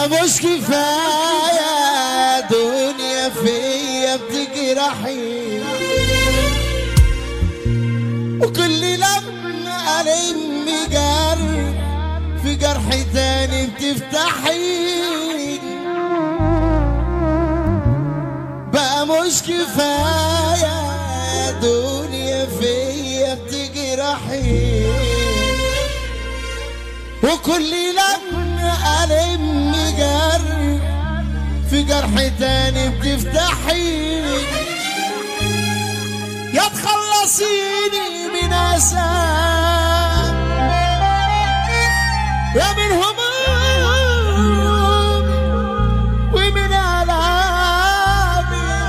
بقى مش كفاية دنيا فيا بتجرحي وكل لما ألم جرح في جرح تاني بتفتحي بقى مش كفاية دنيا فيا بتجرحي وكل لما ألم جرح في جرح تاني بتفتحي يا تخلصيني من أسى يا من هموم ومن آلامي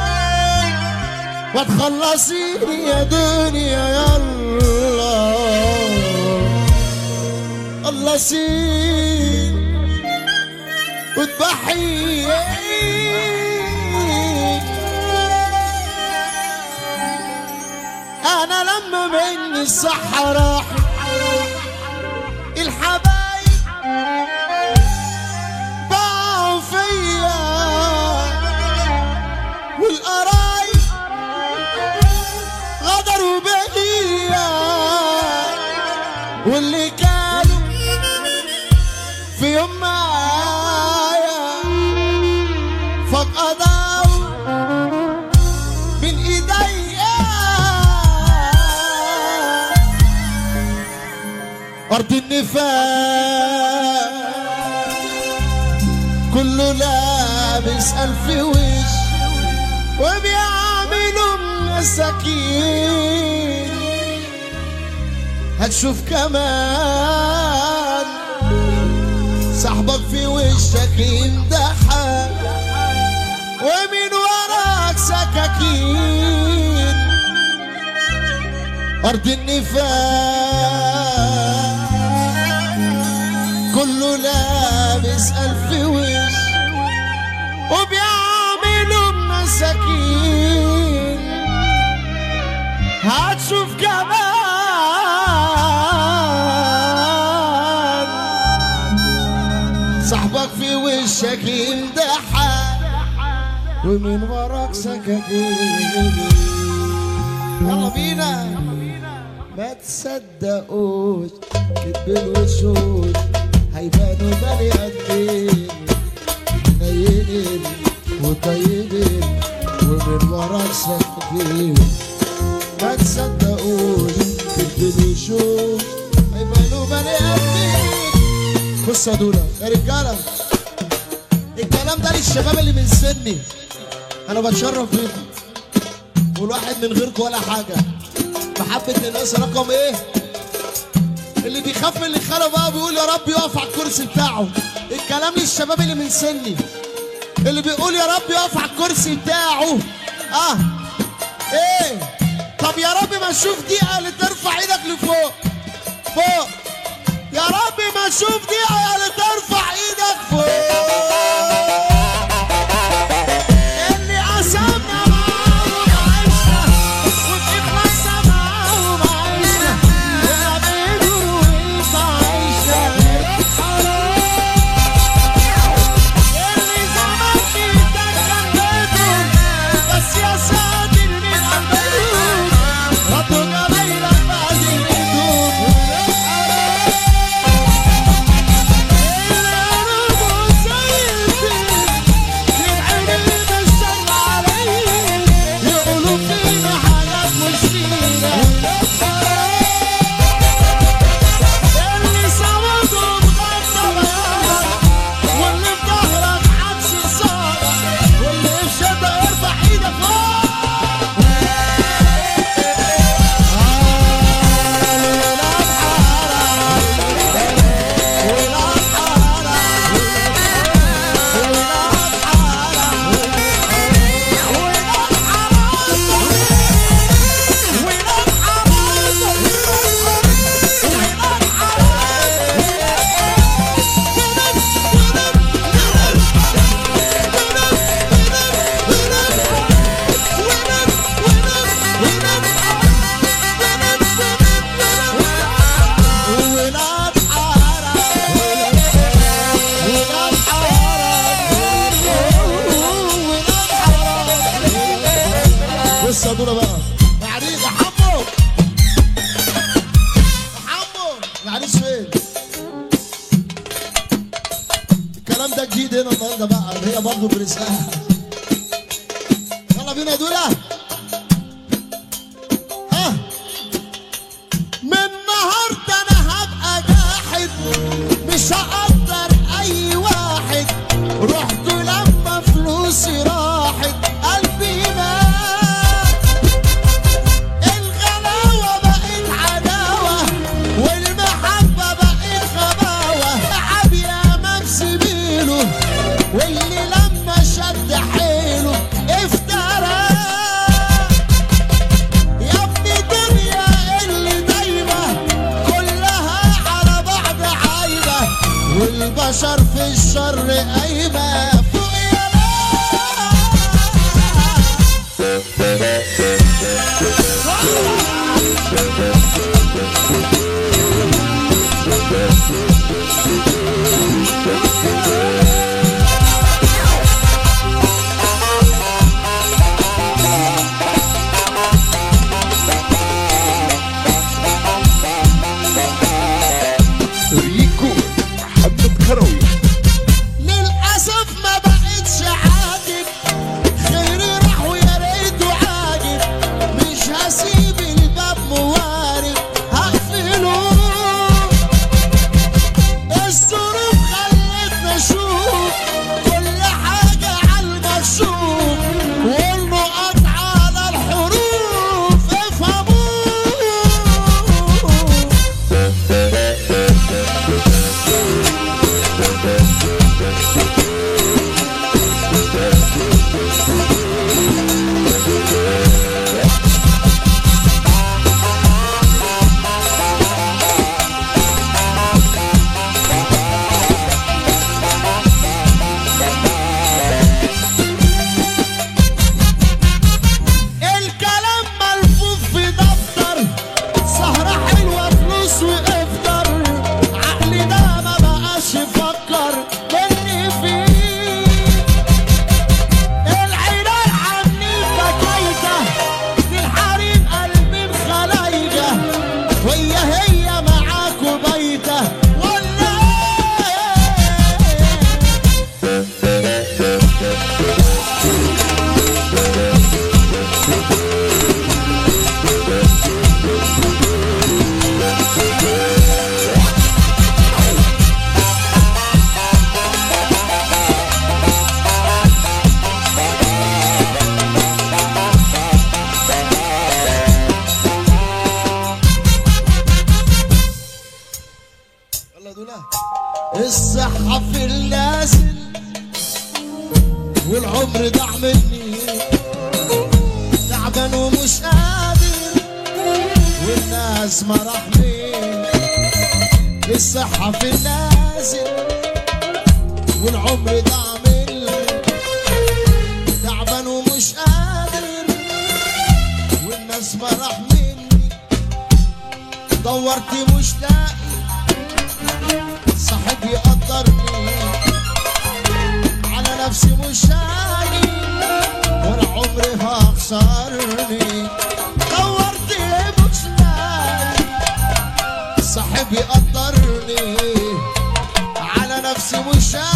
وتخلصيني يا دنيا يلا خلصيني وتضحي انا لما مني الصحة راحت الحبايب باعوا فيا والقرايب غدروا بيا واللي كانوا في يوم معايا فقدوا من ايديا ارض النفاق كله لابس الف وش وبيعملوا مساكين هتشوف كمان صاحبك في وشك يمدحك ومن وراك سكاكين أرض النفاق كله لابس ألف وش وبيعملوا مساكين هتشوف كمان صاحبك في وشك يمدحك ومن وراك سكاكين يلا بينا ما تصدقوش كدب الوشوش هيبانوا بني قدين نينين وطيبين ومن وراك سكاكين ما تصدقوش كدب الوشوش هيبانوا بني قدين بص يا دولا يا رجاله الكلام ده للشباب اللي من سني انا بتشرف بيكم والواحد من غيركم ولا حاجه محبه الناس رقم ايه اللي بيخاف من اللي خاله بقى بيقول يا رب يقف على الكرسي بتاعه الكلام للشباب اللي من سني اللي بيقول يا رب يقف على الكرسي بتاعه اه ايه طب يا رب ما اشوف دقيقه اللي ترفع ايدك لفوق فوق يا رب ما اشوف دقيقه اللي ترفع ايدك فوق اللي قسمنا معاهم عشنا وفي إخلاصنا معاهم عشنا وما بيقولوا إنت عشنا اللي زمان بيتك جنبتهم بس يا ساتر من قلبهم ردوا جمايلك بعد ايدهم واحدة جديدة هنا النهارده بقى هي برضه برزقها يلا بينا يا دولة ها من النهارده انا هبقى جاحد مش هقدر اي واحد رحت لما فلوسي راحت قلبي مات الغلاوة بقت عداوة والمحبة بقت غباوة تعب يا مكسي بيله واللي لما شد حيله افترى يا ابني دنيا اللي دايمة كلها على بعض عايبة والبشر في الشر قايمة فوق يا ناس ريكو محمد كروي للأسف ما بقتش عاجب خيري راح ويا ريته عاجب مش هسيب الباب موارب هقفله الظروف خلتنا نشوف كل حاجة على المكشوف والنقط على الحروف افهموا الكلام ملفوف في دفتر سهرة حلوة فلوس وافطر عقلي ده ما بقاش يفكر مني فيه العيال عاملين بكايته دي الحريم قلبي بخلايجه وهي هي معاكوا بايته ولا ايه يلا دولا الصحة في اللازم والعمر ضاع مني تعبان ومش قادر والناس ما رحمين الصحة في اللازم والعمر ضاع مني تعبان ومش قادر والناس ما رحمين دورت مش لاقي صاحب يقدرني على نفسي مش لاقي ولا عمري هخسرني دورت مش لاقي صاحب يقدرني على نفسي مش لاقي